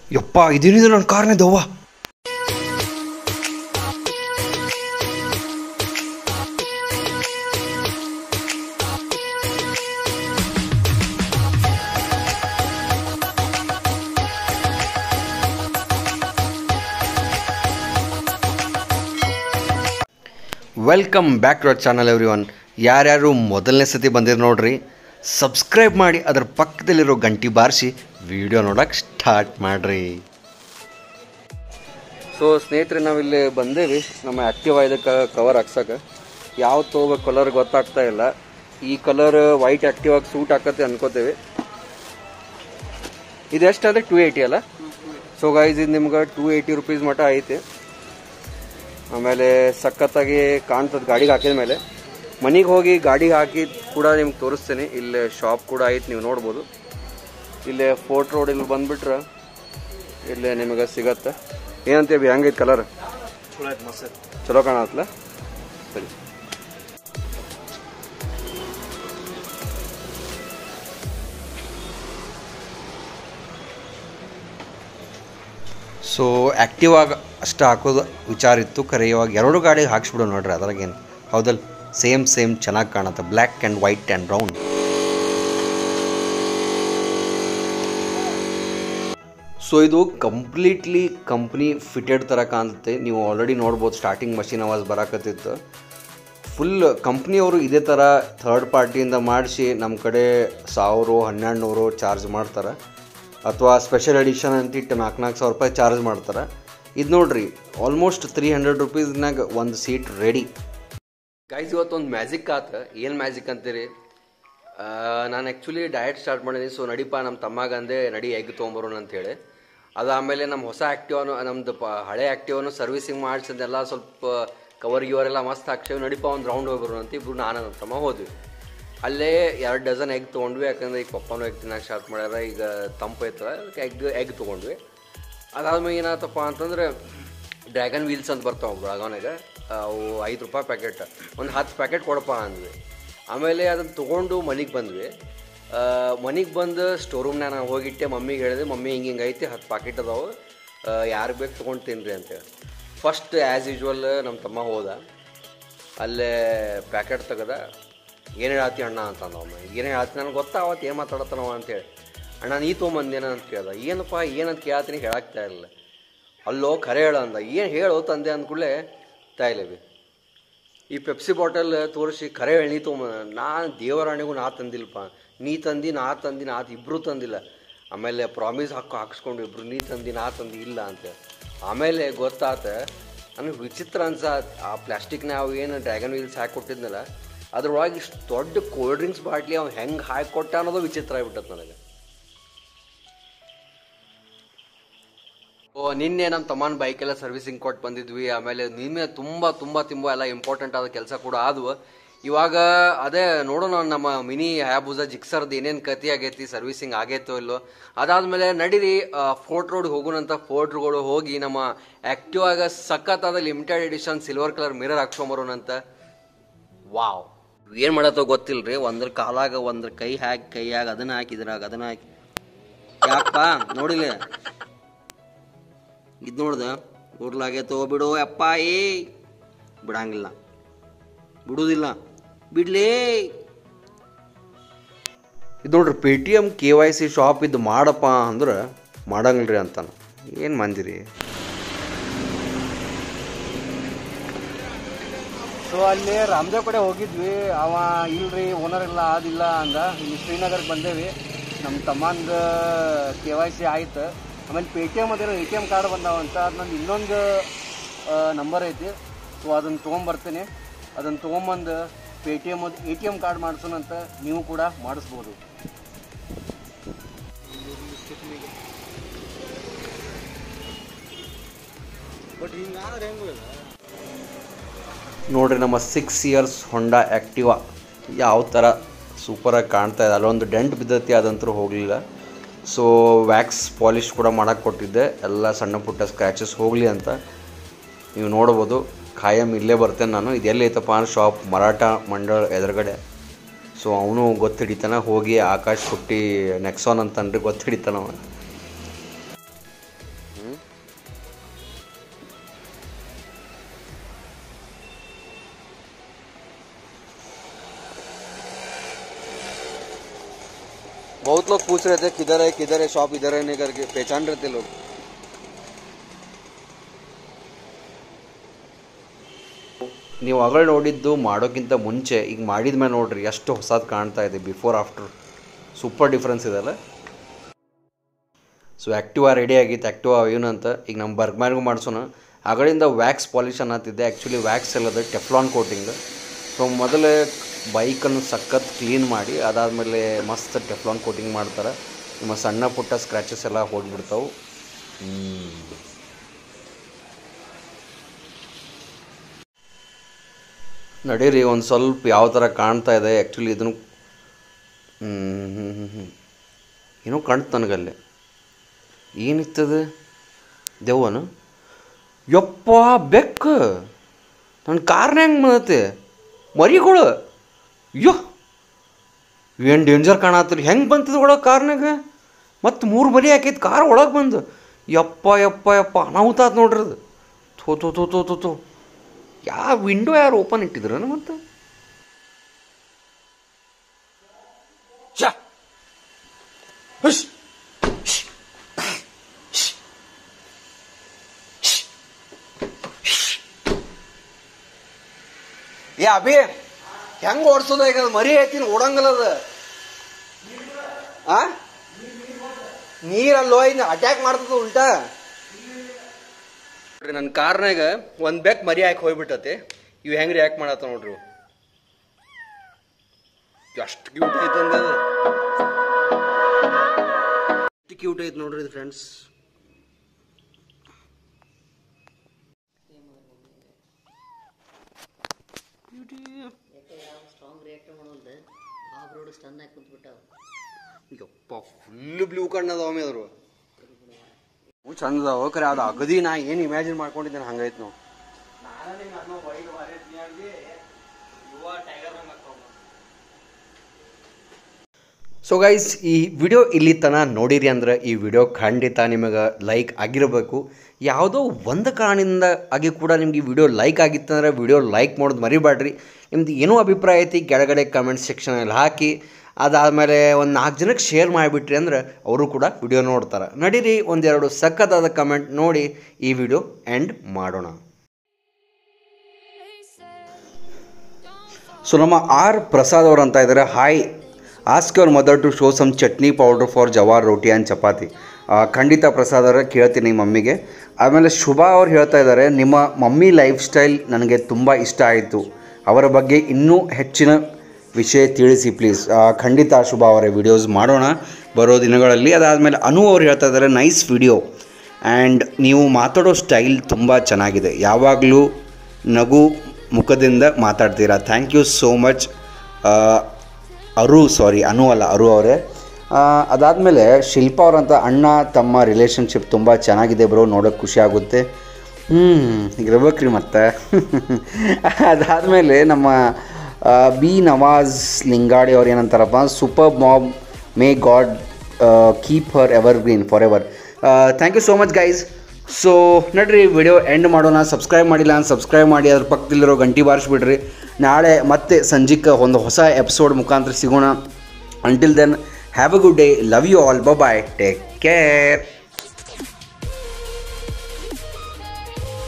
ಯಪ್ಪ ಇದೇನಿದು ನನ್ನ ಕಾರ್ನೇ ದವ್ವ welcome back to our channel every one ಯಾರ್ಯಾರು ಮೊದಲನೇ ಸತಿ ಬಂದಿರು ನೋಡ್ರಿ ಸಬ್ಸ್ಕ್ರೈಬ್ ಮಾಡಿ ಅದರ ಪಕ್ಕದಲ್ಲಿರೋ ಗಂಟಿ ಬಾರಿಸಿ ವಿಡಿಯೋ ನೋಡಕ್ಕೆ ಸ್ಟಾರ್ಟ್ ಮಾಡ್ರಿ ಸೊ ಸ್ನೇಹಿತರೆ ನಾವಿಲ್ಲಿ ಬಂದೇವಿ ನಮ್ಮ ಆ್ಯಕ್ಟಿವ್ ಇದಕ್ಕೆ ಕವರ್ ಹಾಕ್ಸಕ್ಕೆ ಯಾವ ತೊಗೋಬೇಕು ಕಲರ್ ಗೊತ್ತಾಗ್ತಾ ಇಲ್ಲ ಈ ಕಲರ್ ವೈಟ್ ಆ್ಯಕ್ಟಿವ್ ಆಗಿ ಸೂಟ್ ಹಾಕತ್ತೆ ಅನ್ಕೋತೇವೆ ಇದು ಎಷ್ಟಾದ್ರೆ ಟೂ ಏಯ್ಟಿ ಅಲ್ಲ ಸೊ ಗೈಸ್ ಇದು ನಿಮ್ಗೆ ಟೂ ಏಯ್ಟಿ ರುಪೀಸ್ ಮಟ ಐತೆ ಆಮೇಲೆ ಸಖತ್ತಾಗಿ ಕಾಣ್ತದೆ ಗಾಡಿಗೆ ಹಾಕಿದ ಮೇಲೆ ಮನೆಗೆ ಹೋಗಿ ಗಾಡಿಗೆ ಹಾಕಿ ಕೂಡ ನಿಮ್ಗೆ ತೋರಿಸ್ತೇನೆ ಇಲ್ಲಿ ಶಾಪ್ ಕೂಡ ಐತೆ ನೀವು ನೋಡ್ಬೋದು ಇಲ್ಲೇ ಫೋರ್ಟ್ ರೋಡ್ ಇಲ್ಲಿ ಬಂದ್ಬಿಟ್ರೆ ಇಲ್ಲೇ ನಿಮಗೆ ಸಿಗತ್ತೆ ಏನಂತೀವಿ ಹೆಂಗೈತೆ ಕಲರ್ ಚಲೋ ಆಯ್ತು ಮಸ್ತ್ ಚಲೋ ಕಾಣತ್ತಲ್ಲ ಸರಿ ಸೊ ಆ್ಯಕ್ಟಿವ್ ಆಗಿ ಅಷ್ಟು ಹಾಕೋದು ವಿಚಾರ ಇತ್ತು ಖರೆ ಇವಾಗ ಎರಡು ಗಾಡಿಗೆ ಹಾಕ್ಸ್ಬಿಡು ನೋಡ್ರಿ ಅದ್ರಾಗೇನು ಹೌದಲ್ಲ ಸೇಮ್ ಸೇಮ್ ಚೆನ್ನಾಗಿ ಕಾಣುತ್ತೆ black and white and brown so ಇದು ಕಂಪ್ಲೀಟ್ಲಿ ಕಂಪ್ನಿ ಫಿಟೆಡ್ ಥರ ಕಾಣುತ್ತೆ ನೀವು ಆಲ್ರೆಡಿ ನೋಡ್ಬೋದು ಸ್ಟಾರ್ಟಿಂಗ್ ಮಷಿನ್ ಅವಾಜ್ ಬರಾಕತ್ತಿತ್ತು ಫುಲ್ ಕಂಪ್ನಿಯವರು ಇದೇ ಥರ ಥರ್ಡ್ ಪಾರ್ಟಿಯಿಂದ ಮಾಡಿಸಿ ನಮ್ಮ ಕಡೆ ಸಾವಿರ ಹನ್ನೆರಡು ನೂರು ಚಾರ್ಜ್ ಮಾಡ್ತಾರೆ ಅಥವಾ ಸ್ಪೆಷಲ್ ಎಡಿಷನ್ ಅಂತ ಇಟ್ಟು ನಾಲ್ಕು ನಾಲ್ಕು ಸಾವಿರ ರೂಪಾಯಿ ಚಾರ್ಜ್ ಮಾಡ್ತಾರೆ ಇದು ನೋಡ್ರಿ ಆಲ್ಮೋಸ್ಟ್ ತ್ರೀ ಹಂಡ್ರೆಡ್ ರುಪೀಸ್ನಾಗ ಒಂದು ಸೀಟ್ ರೆಡಿ ಗೈಸ್ ಇವತ್ತೊಂದು ಮ್ಯಾಜಿಕ್ ಆತ ಏನು ಮ್ಯಾಜಿಕ್ ಅಂತೀರಿ ನಾನು ಆ್ಯಕ್ಚುಲಿ ಡಯಟ್ ಸ್ಟಾರ್ಟ್ ಮಾಡಿದ್ದೀನಿ ಸೊ ನಡಿಪ ನಮ್ಮ ತಮ್ಮಾಗ ಅಂದೆ ನಡಿ ಎಗ್ ತೊಗೊಂಬರೋಣ ಅಂತೇಳಿ ಅದು ಆಮೇಲೆ ನಮ್ಮ ಹೊಸ ಆ್ಯಕ್ಟಿವನು ನಮ್ಮದು ಪ ಹಳೆ ಆ್ಯಕ್ಟಿವನು ಸರ್ವಿಸಿಂಗ್ ಮಾಡಿಸಿದ್ದೆಲ್ಲ ಸ್ವಲ್ಪ ಕವರ್ ಗಿವರ್ ಮಸ್ತ್ ಹಾಕ್ಸೇವಿ ನಡಿಪ ಒಂದು ರೌಂಡ್ ಹೋಗ್ಬರೋಣ ಅಂತ ಇಬ್ರು ನಾನು ನಮ್ಮ ತಮ್ಮ ಹೋದ್ವಿ ಅಲ್ಲೇ ಎರಡು ಡಜನ್ ಎಗ್ ತೊಗೊಂಡ್ವಿ ಯಾಕಂದ್ರೆ ಈಗ ಪಪ್ಪನೂ ಎಗ್ ತಿನ್ನಕ್ಕೆ ಸ್ಟಾರ್ಟ್ ಮಾಡ್ಯಾರ ಈಗ ತಂಪು ಐತದ ಅದಕ್ಕೆ ಎಗ್ ಎಗ್ ತೊಗೊಂಡ್ವಿ ಅದಾದ್ಮೇಲೆ ಏನಾಯ್ತಪ್ಪ ಅಂತಂದ್ರೆ ಡ್ರ್ಯಾಗನ್ ವೀಲ್ಸ್ ಅಂತ ಬರ್ತಾವೆ ಬೆಳಗಾವನಾಗ ಅವು ಐದು ರೂಪಾಯಿ ಪ್ಯಾಕೆಟ್ ಒಂದು ಹತ್ತು ಪ್ಯಾಕೆಟ್ ಕೊಡಪ್ಪ ಅಂದ್ವಿ ಆಮೇಲೆ ಅದನ್ನು ತೊಗೊಂಡು ಮನೆಗೆ ಬಂದ್ವಿ ಮನೆಗೆ ಬಂದು ಸ್ಟೋರ್ ರೂಮ್ನಾಗ ನಾನು ಹೋಗಿಟ್ಟೆ ಮಮ್ಮಿಗೆ ಹೇಳಿದೆ ಮಮ್ಮಿ ಹಿಂಗೆ ಹಿಂಗೆ ಐತಿ ಹತ್ತು ಪ್ಯಾಕೆಟ್ ಅದಾವೆ ಯಾರು ಬೇಕು ತೊಗೊಂಡು ತಿನ್ರಿ ಅಂತೇಳಿ ಫಸ್ಟ್ ಆ್ಯಸ್ ಯೂಶ್ವಲ್ ನಮ್ಮ ತಮ್ಮ ಹೋದ ಅಲ್ಲೇ ಪ್ಯಾಕೆಟ್ ತೆಗದ ಏನು ಹೇಳತ್ತಿ ಅಣ್ಣ ಅಂತ ಅಂದವ ಏನು ಹೇಳತ್ತಿ ನನಗೆ ಗೊತ್ತಾ ಅವತ್ತು ಏನು ಮಾತಾಡತ್ತಾನವ ಅಂತೇಳಿ ಅಣ್ಣ ನೀ ತೊಗೊಂಬಂದೇನ ಅಂತ ಕೇಳ್ದ ಏನಪ್ಪ ಏನಂತ ಕೇಳತ್ತೀನಿ ಹೇಳಾಕ್ತಾ ಇರಲಿಲ್ಲ ಅಲ್ಲೋ ಖರೆ ಹೇಳ ಅಂದ ಏನು ಹೇಳು ತಂದೆ ಅಂದ್ಕೂಡಲೇ ತಾಯಿಲೇವಿ ಈ ಪೆಪ್ಸಿ ಬಾಟಲ್ ತೋರಿಸಿ ಖರೆ ಹೇಳಿ ನೀ ತೊಗೊಂಬ ನಾನು ದೇವರಾಣಿಗೂ ನಾ ತಂದಿಲ್ಲಪ್ಪ ನೀ ತಂದು ನಾ ತಂದು ನಾ ಇಬ್ಬರು ತಂದಿಲ್ಲ ಆಮೇಲೆ ಪ್ರಾಮಿಸ್ ಹಾಕೋ ಹಾಕ್ಸ್ಕೊಂಡು ಇಬ್ರು ನೀ ತಂದು ನಾ ತಂದು ಇಲ್ಲ ಅಂತ ಆಮೇಲೆ ಗೊತ್ತಾತ ನನಗೆ ವಿಚಿತ್ರ ಅನ್ಸ ಆ ಪ್ಲಾಸ್ಟಿಕ್ನ ಅವು ಏನು ಡ್ರ್ಯಾಗನ್ ವೀಲ್ಸ್ ಹಾಕಿ ಕೊಟ್ಟಿದ್ನಲ್ಲ ಅದ್ರೊಳಗೆ ಇಷ್ಟು ದೊಡ್ಡ ಕೋಲ್ಡ್ ಡ್ರಿಂಕ್ಸ್ ಬಾಟ್ಲಿ ಅವ್ನು ಹೆಂಗೆ ಹಾಕಿ ಕೊಟ್ಟ ಅನ್ನೋದು ವಿಚಿತ್ರ ಆಗ್ಬಿಟ್ಟತ್ ನನಗೆ ಓ ನಿನ್ನೆ ನಮ್ಮ ತಮ್ಮನ ಬೈಕೆಲ್ಲ ಸರ್ವಿಸಿಂಗ್ ಕೊಟ್ಟು ಬಂದಿದ್ವಿ ಆಮೇಲೆ ನಿನ್ನೆ ತುಂಬ ತುಂಬ ತುಂಬ ಎಲ್ಲ ಇಂಪಾರ್ಟೆಂಟ್ ಆದ ಕೆಲಸ ಕೂಡ ಆದವು ಇವಾಗ ಅದೇ ನೋಡೋಣ ನಮ್ಮ ಮಿನಿ ಹ್ಯಾಬುಜ ಜಿಕ್ಸರ್ದು ಏನೇನು ಕತಿ ಆಗೈತಿ ಸರ್ವಿಸಿಂಗ್ ಆಗೈತೋ ಇಲ್ಲೋ ಅದಾದ್ಮೇಲೆ ನಡೀರಿ ಫೋರ್ಟ್ ರೋಡ್ ಹೋಗೋಣಂತ ಫೋರ್ಟ್ ರೋಡ್ ಹೋಗಿ ನಮ್ಮ ಆಕ್ಟಿವ್ ಆಗ ಸಖತ್ತಾದ limited edition silver colour mirror ಹಾಕ್ಸ್ಕೊಂಬರೋಣಂತ ವಾವ್ ಏನು ಮಾಡತ್ತೋ ಗೊತ್ತಿಲ್ರಿ ಒಂದ್ರ ಕಾಲಾಗ ಒಂದ್ರ ಕೈ ಹಾಕಿ ಕೈಯಾಗ ಅದನ್ನ ಹಾಕಿ ಇದ್ರಾಗ ಅದನ್ನ ಹಾಕಿ ಯಾಕಪ್ಪ ನೋಡಿಲ್ಲ ಇದು ನೋಡ್ದ ಉರ್ಲಾಗೈತೋ ಬಿಡು ಅಪ್ಪ ಏ ಬಿಡಂಗಿಲ್ಲ ಬಿಡುವುದಿಲ್ಲ ಬಿಡ್ಲೇ ಇದು ನೋಡ್ರಿ Paytm K Y C shop ಇದು ಮಾಡಪ್ಪ ಅಂದ್ರೆ ಮಾಡಂಗಿಲ್ರಿ ಅಂತಾನ ಏನು ಮಂದಿರಿ ಸೊ ಅಲ್ಲಿ ರಾಮದೇವ್ ಕಡೆ ಹೋಗಿದ್ವಿ ಅವ ಇಲ್ರಿ ಓನರ್ ಇಲ್ಲ ಅದಿಲ್ಲ ಅಂದ ಇಲ್ಲಿ ಶ್ರೀನಗರ್ಗೆ ಬಂದೇವಿ ನಮ್ಮ ತಮ್ಮಂದ ಕೆ ವೈ ಸಿ ಆಯ್ತು ಆಮೇಲೆ ಪೇ ಟಿ ಎಮ್ ಅದೇನೋ ಎ ಟಿ ಎಮ್ ಕಾರ್ಡ್ ಬಂದಾವಂತ ಅದು ನಂದು ಇನ್ನೊಂದು ನಂಬರ್ ಐತಿ ಸೊ ಅದನ್ನು ತೊಗೊಂಬರ್ತೀನಿ ಅದನ್ನು ತೊಗೊಂಬಂದು Paytm A T M card ಮಾಡಿಸೋಣಂತ ನೀವು ಕೂಡ ಮಾಡಿಸ್ಬೋದು ಬಟ್ ಹಿಂಗಾದ್ರೆ ಹೆಂಗೆ ನೋಡ್ರಿ ನಮ್ಮ ಸಿಕ್ಸ್ ಇಯರ್ಸ್ ಹೊಂಡಾ ಆ್ಯಕ್ಟಿವಾ ಯಾವ ಥರ ಸೂಪರಾಗಿ ಕಾಣ್ತಾ ಇದೆ ಅಲ್ಲೊಂದು ಡೆಂಟ್ ಬಿದ್ದತಿ ಅದಂತರೂ ಹೋಗಲಿಲ್ಲ ಸೊ ವ್ಯಾಕ್ಸ್ ಪಾಲಿಶ್ ಕೂಡ ಮಾಡೋಕ್ಕೆ ಕೊಟ್ಟಿದ್ದೆ ಎಲ್ಲ ಸಣ್ಣ ಪುಟ್ಟ ಸ್ಕ್ರ್ಯಾಚಸ್ ಹೋಗಲಿ ಅಂತ ನೀವು ನೋಡ್ಬೋದು ಖಾಯಂ ಇಲ್ಲೇ ಬರ್ತೇನೆ ನಾನು ಇದು ಎಲ್ಲಿ ಐತಪ್ಪ ಅಂದ್ರೆ ಶಾಪ್ ಮರಾಠ ಮಂಡಳ ಎದುರುಗಡೆ ಸೊ ಅವನು ಗೊತ್ತು ಹಿಡಿತಾನೆ ಹೋಗಿ ಆಕಾಶ್ ಹುಟ್ಟಿ ನೆಕ್ಸಾನ್ ಅಂತನ್ರಿ ಗೊತ್ತು ಹಿಡಿತಾನವ बहुत लोग पूछ रहे थे किधर है किधर है शॉप इधर है नहीं करके पहचान रहे थे लोग ನೀವು ಅಗಳು ನೋಡಿದ್ದು ಮಾಡೋಕ್ಕಿಂತ ಮುಂಚೆ ಈಗ ಮಾಡಿದ ಮೇಲೆ ನೋಡ್ರಿ ಎಷ್ಟು ಹೊಸದು ಕಾಣ್ತಾ ಇದೆ ಬಿಫೋರ್ ಆಫ್ಟರ್ ಸೂಪರ್ ಡಿಫ್ರೆನ್ಸ್ ಇದೆಲ್ಲ ಸೊ ಆ್ಯಕ್ಟಿವಾ ರೆಡಿ ಆಗಿತ್ತು ಆ್ಯಕ್ಟಿವಾ ಏನು ಅಂತ ಈಗ ನಮ್ಮ ಬರ್ಗ್ಮ್ಯಾನ್ಗೂ ಮಾಡಿಸೋಣ ಅಗಳಿಂದ ವ್ಯಾಕ್ಸ್ ಪಾಲಿಶ್ ಅನ್ನತ್ತಿದ್ದೆ ಆ್ಯಕ್ಚುಲಿ ವ್ಯಾಕ್ಸ್ ಎಲ್ಲದ ಟೆಫ್ಲಾನ್ ಕೋಟಿಂಗ್ ಸೊ ಮೊದಲೇ ಬೈಕನ್ನು ಸಖತ್ ಕ್ಲೀನ್ ಮಾಡಿ ಅದಾದಮೇಲೆ ಮಸ್ತ್ ಟೆಫ್ಲಾನ್ ಕೋಟಿಂಗ್ ಮಾಡ್ತಾರೆ ನಿಮ್ಮ ಸಣ್ಣ ಪುಟ್ಟ ಸ್ಕ್ರ್ಯಾಚಸ್ ಎಲ್ಲ ಹೋಗ್ಬಿಡ್ತಾವೆ ನಡೀರಿ ಒಂದು ಸ್ವಲ್ಪ ಯಾವ ಥರ ಕಾಣ್ತಾ ಇದೆ ಆ್ಯಕ್ಚುಲಿ ಇದನ್ನು ಹ್ಞೂ ಹ್ಞೂ ಹ್ಞೂ ಹ್ಞೂ ಏನೋ ಕಾಣ್ತು ನನಗಲ್ಲಿ ಏನಿತ್ತದು ದೆವ್ವನು ಯಪ್ಪ ಬೆಕ್ಕು ನನ್ನ ಕಾರ್ನ ಹೆಂಗೆ ಬಂದತೆ ಮರಿಗಳು ಅಯ್ಯೋ ಏನು ಡೇಂಜರ್ ಕಾಣತ್ರಿ ಹೆಂಗೆ ಬಂತದ ಒಳಗೆ ಕಾರ್ನಾಗ ಮತ್ತು ಮೂರು ಮರಿ ಹಾಕೈತಿ ಕಾರ್ ಒಳಗೆ ಬಂದು ಯಪ್ಪ ಯಪ್ಪ ಯಪ್ಪ ಅನಾಹುತ ಆತು ನೋಡ್ರಿ ಅದು ಥೋ ಥೋ ಥೋ ಥೋ ಥೋ ಥೋ ಯಾವ ವಿಂಡೋ ಯಾರು ಓಪನ್ ಇಟ್ಟಿದ್ರನ ಮತ್ತೆ ಛ! ಹುಷ್! ಏ ಅಭಿ ಹೆಂಗ್ ಓಡಿಸೋದ ಈಗ ಅದು ಮರಿ ಐತಿನ ಓಡಂಗಲ್ಲ ಅದ ಆ ನೀರಲ್ಲೋ ಇನ್ನು ಅಟ್ಯಾಕ್ ಮಾಡ್ತದ ಉಲ್ಟಾ ನೋಡ್ರಿ ನನ್ನ ಕಾರ್ನಾಗ ಒಂದು ಬೆಕ್ ಮರಿ ಹಾಕಿ ಹೋಗ್ಬಿಟ್ಟತೆ ಇವು ಹೆಂಗೆ ರಿಯಾಕ್ಟ್ ಮಾಡತ್ತ ನೋಡ್ರಿ ಇವು. ಎಷ್ಟು ಕ್ಯೂಟ್ ಐತೆ ಅಂದ್ರೆ ಅದು ಎಷ್ಟು ಕ್ಯೂಟ್ ಐತೆ ನೋಡ್ರಿ ಇದು ಫ್ರೆಂಡ್ಸ್ ಸ್ಟ್ರಾಂಗ್ ರಿಯಾಕ್ಟ್ ಮಾಡೋಲ್ದೆ ಆ ಬ್ರೋಡ್ ಸ್ಟನ್ ಆಗಿ ಕುಂತ್ಬಿಟ್ಟಾವ ಯಪ್ಪ ಫುಲ್ ಬ್ಲೂ ಕಣ್ಣದ ಒಮ್ಮೆ ಅದ್ರು ಚಂದ ಅದಾವ ಖರೆ ಅದು ಅಗದಿ ನಾ ಏನು ಇಮ್ಯಾಜಿನ್ ಮಾಡ್ಕೊಂಡಿದ್ದೇನೆ ಹಂಗೈತೆ ನಾವು ಸೊ ಗೈಸ್ ಈ ವಿಡಿಯೋ ಇಲ್ಲಿ ತನಕ ನೋಡಿರಿ ಅಂದ್ರೆ ಈ ವಿಡಿಯೋ ಖಂಡಿತ ನಿಮಗೆ ಲೈಕ್ ಆಗಿರಬೇಕು ಯಾವುದೋ ಒಂದು ಕಾರಣದಿಂದ ಆಗಿ ಕೂಡ ನಿಮ್ಗೆ ಈ ವಿಡಿಯೋ ಲೈಕ್ ಆಗಿತ್ತಂದ್ರೆ ವಿಡಿಯೋ ಲೈಕ್ ಮಾಡೋದು ಮರಿಬೇಡ್ರಿ ನಿಮ್ದು ಏನೋ ಅಭಿಪ್ರಾಯ ಐತಿ ಕೆಳಗಡೆ ಕಮೆಂಟ್ ಸೆಕ್ಷನಲ್ಲಿ ಹಾಕಿ ಅದಾದಮೇಲೆ ಒಂದು ನಾಲ್ಕು ಜನಕ್ಕೆ ಶೇರ್ ಮಾಡಿಬಿಟ್ರಿ ಅಂದ್ರೆ ಅವರು ಕೂಡ ವಿಡಿಯೋ ನೋಡ್ತಾರೆ ನಡೀರಿ ಒಂದೆರಡು ಸಖತ್ತಾದ ಕಮೆಂಟ್ ನೋಡಿ ಈ ವಿಡಿಯೋ ಎಂಡ್ ಮಾಡೋಣ ಸೊ ನಮ್ಮ ಆರ್ ಪ್ರಸಾದ್ ಅವರು ಅಂತ ಇದ್ದಾರೆ hi ask your mother to show some chutney powder for jowar roti and chapati ah, ಖಂಡಿತ ಪ್ರಸಾದ್ ಅವರೇ ಕೇಳ್ತೀನಿ ಮಮ್ಮಿಗೆ ಆಮೇಲೆ ಶುಭಾ ಅವ್ರು ಹೇಳ್ತಾ ಇದ್ದಾರೆ ನಿಮ್ಮ ಮಮ್ಮಿ ಲೈಫ್ ಸ್ಟೈಲ್ ನನಗೆ ತುಂಬ ಇಷ್ಟ ಆಯಿತು ಅವರ ಬಗ್ಗೆ ಇನ್ನೂ ಹೆಚ್ಚಿನ ವಿಷಯ ತಿಳಿಸಿ ಪ್ಲೀಸ್ ಖಂಡಿತ ಶುಭಾ ಅವರೇ ವಿಡಿಯೋಸ್ ಮಾಡೋಣ ಬರೋ ದಿನಗಳಲ್ಲಿ ಅದಾದಮೇಲೆ ಅನು ಅವ್ರು ಹೇಳ್ತಾ ಇದ್ದಾರೆ ನೈಸ್ ವಿಡಿಯೋ ಆ್ಯಂಡ್ ನೀವು ಮಾತಾಡೋ ಸ್ಟೈಲ್ ತುಂಬ ಚೆನ್ನಾಗಿದೆ ಯಾವಾಗಲೂ ನಗು ಮುಖದಿಂದ ಮಾತಾಡ್ತೀರಾ thank you so much Aru sorry Anu ಅಲ್ಲ ಅರು ಅವರೇ ಅದಾದಮೇಲೆ ಶಿಲ್ಪ ಅವರಂತ ಅಣ್ಣ ತಮ್ಮ ರಿಲೇಷನ್ಶಿಪ್ ತುಂಬ ಚೆನ್ನಾಗಿದೆ ಬ್ರೋ ನೋಡೋಕ್ಕೆ ಖುಷಿ ಆಗುತ್ತೆ ಹ್ಞೂ ಇರ್ಬೇಕ್ರಿ ಮತ್ತೆ ಅದಾದಮೇಲೆ ನಮ್ಮ ಆ, ಬಿ ನವಾಜ್ ಲಿಂಗಾಡಿ ಅವ್ರು ಏನಂತಾರಪ್ಪ super mom may God keep her evergreen forever thank you so much guys so ನಡ್ರಿ ವಿಡಿಯೋ ಎಂಡ್ ಮಾಡೋಣ ಸಬ್ಸ್ಕ್ರೈಬ್ ಮಾಡಿಲ್ಲ ಅಂತ ಸಬ್ಸ್ಕ್ರೈಬ್ ಮಾಡಿ ಅದ್ರ ಪಕ್ಕದಲ್ಲಿರೋ ಗಂಟಿ ಬಾರಿಸ್ಬಿಡ್ರಿ ನಾಳೆ ಮತ್ತೆ ಸಂಜಿಕ್ಕೆ ಒಂದು ಹೊಸ ಎಪಿಸೋಡ್ ಮುಖಾಂತರ ಸಿಗೋಣ until then have a good day love you all bye take care